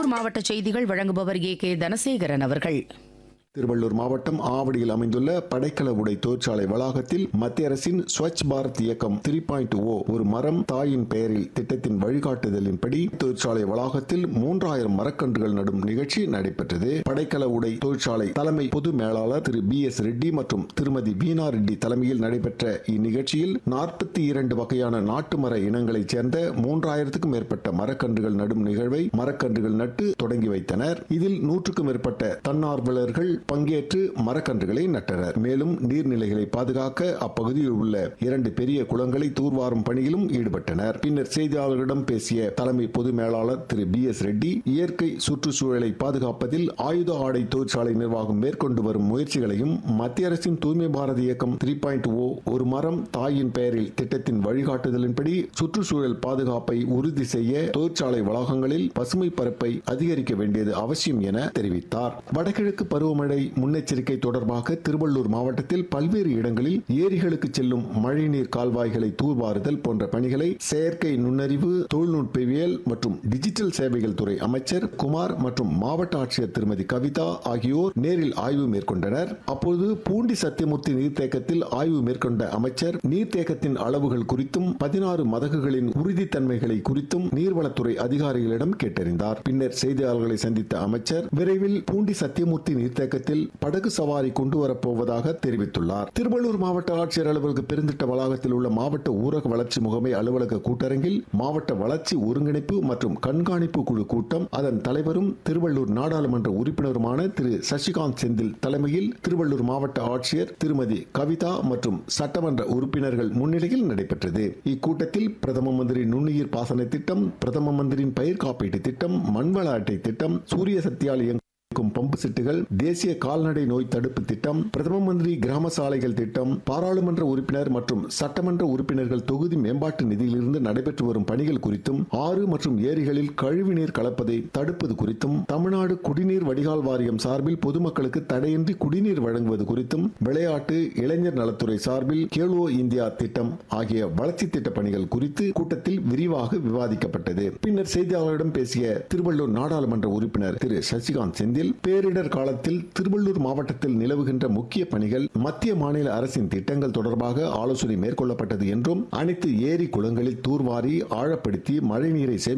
திருவள்ளூர் மாவட்ட செய்திகள் வழங்குபவர் ஏ கே தனசேகரன் அவர்கள் திருவள்ளூர் மாவட்டம் ஆவடியில் அமைந்துள்ள படைக்கல உடை தொழிற்சாலை வளாகத்தில் மத்திய அரசின் ஸ்வச் பாரத் இயக்கம் த்ரீ பாயிண்ட் ஓ ஒரு மரம் தாயின் பெயரில் திட்டத்தின் வழிகாட்டுதலின்படி தொழிற்சாலை வளாகத்தில் மூன்றாயிரம் மரக்கன்றுகள் நடும் நிகழ்ச்சி நடைபெற்றது படைக்கல உடை தொழிற்சாலை தலைமை பொது மேலாளர் திரு பி எஸ் ரெட்டி மற்றும் திருமதி வீணா ரெட்டி தலைமையில் நடைபெற்ற இந்நிகழ்ச்சியில் நாற்பத்தி இரண்டு வகையான நாட்டு மர இனங்களைச் சேர்ந்த மூன்றாயிரத்துக்கும் மேற்பட்ட மரக்கன்றுகள் நடும் நிகழ்வை மரக்கன்றுகள் நட்டு தொடங்கி வைத்தனர் இதில் நூற்றுக்கும் மேற்பட்ட தன்னார்வலர்கள் பங்கேற்று மரக்கன்றுகளை நட்டனர் மேலும் நீர்நிலைகளை பாதுகாக்க அப்பகுதியில் உள்ள இரண்டு பெரிய குளங்களை தூர்வாரும் பணியிலும் ஈடுபட்டனர் பின்னர் செய்தியாளர்களிடம் பேசிய தலைமை பொது மேலாளர் திரு பி எஸ் ரெட்டி இயற்கை சுற்றுச்சூழலை பாதுகாப்பதில் ஆயுத ஆடை தொழிற்சாலை நிர்வாகம் மேற்கொண்டு வரும் முயற்சிகளையும் மத்திய அரசின் தூய்மை பாரத இயக்கம் த்ரீ பாயிண்ட் ஓ ஒரு மரம் தாயின் பெயரில் திட்டத்தின் வழிகாட்டுதலின்படி சுற்றுச்சூழல் பாதுகாப்பை உறுதி செய்ய தொழிற்சாலை வளாகங்களில் பசுமை பரப்பை அதிகரிக்க வேண்டியது அவசியம் என தெரிவித்தார் வடகிழக்கு பருவமழை முன்னெச்சரிக்கை தொடர்பாக திருவள்ளூர் மாவட்டத்தில் பல்வேறு இடங்களில் ஏரிகளுக்கு செல்லும் மழைநீர் கால்வாய்களை தூர்வாறுதல் போன்ற பணிகளை செயற்கை நுண்ணறிவு தொழில்நுட்பவியல் மற்றும் டிஜிட்டல் சேவைகள் துறை அமைச்சர் குமார் மற்றும் மாவட்ட ஆட்சியர் திருமதி கவிதா ஆகியோர் நேரில் ஆய்வு மேற்கொண்டனர் அப்போது பூண்டி சத்தியமூர்த்தி நீர்த்தேக்கத்தில் ஆய்வு மேற்கொண்ட அமைச்சர் நீர்த்தேக்கத்தின் அளவுகள் குறித்தும் பதினாறு மதகுகளின் உறுதித்தன்மைகளை குறித்தும் நீர்வளத்துறை அதிகாரிகளிடம் கேட்டறிந்தார் பின்னர் செய்தியாளர்களை சந்தித்த அமைச்சர் விரைவில் பூண்டி சத்தியமூர்த்தி நீர்த்தேக்கத்தில் படகு சவாரி கொண்டு வரப்போவதாக தெரிவித்துள்ளார் திருவள்ளூர் மாவட்ட ஆட்சியர் அலுவலக பெருந்திட்ட வளாகத்தில் உள்ள மாவட்ட ஊரக வளர்ச்சி முகமை அலுவலக கூட்டரங்கில் மாவட்ட வளர்ச்சி ஒருங்கிணைப்பு மற்றும் கண்காணிப்பு குழு கூட்டம் அதன் தலைவரும் திருவள்ளூர் நாடாளுமன்ற உறுப்பினருமான திரு சசிகாந்த் செந்தில் தலைமையில் திருவள்ளூர் மாவட்ட ஆட்சியர் திருமதி கவிதா மற்றும் சட்டமன்ற உறுப்பினர்கள் முன்னிலையில் நடைபெற்றது இக்கூட்டத்தில் பிரதம மந்திரி நுண்ணுயிர் பாசன திட்டம் பிரதம மந்திரியின் பயிர் காப்பீட்டு திட்டம் மண்வள அட்டை திட்டம் சூரிய சக்தியால் இயங்கும் இருக்கும் பம்பு செட்டுகள் தேசிய கால்நடை நோய் தடுப்பு திட்டம் பிரதம மந்திரி கிராம சாலைகள் திட்டம் பாராளுமன்ற உறுப்பினர் மற்றும் சட்டமன்ற உறுப்பினர்கள் தொகுதி மேம்பாட்டு நிதியிலிருந்து நடைபெற்று வரும் பணிகள் குறித்தும் ஆறு மற்றும் ஏரிகளில் கழிவுநீர் கலப்பதை தடுப்பது குறித்தும் தமிழ்நாடு குடிநீர் வடிகால் வாரியம் சார்பில் பொதுமக்களுக்கு தடையின்றி குடிநீர் வழங்குவது குறித்தும் விளையாட்டு இளைஞர் நலத்துறை சார்பில் கேலோ இந்தியா திட்டம் ஆகிய வளர்ச்சி திட்ட பணிகள் குறித்து கூட்டத்தில் விரிவாக விவாதிக்கப்பட்டது பின்னர் செய்தியாளர்களிடம் பேசிய திருவள்ளூர் நாடாளுமன்ற உறுப்பினர் திரு சசிகாந்த் செந்தில் பேரிடர் காலத்தில் திருவள்ளூர் மாவட்டத்தில் நிலவுகின்ற முக்கிய பணிகள் மத்திய மாநில அரசின் திட்டங்கள் தொடர்பாக ஆலோசனை மேற்கொள்ளப்பட்டது என்றும் அனைத்து ஏரி குளங்களில் தூர்வாரி ஆழப்படுத்தி மழைநீரை சேமி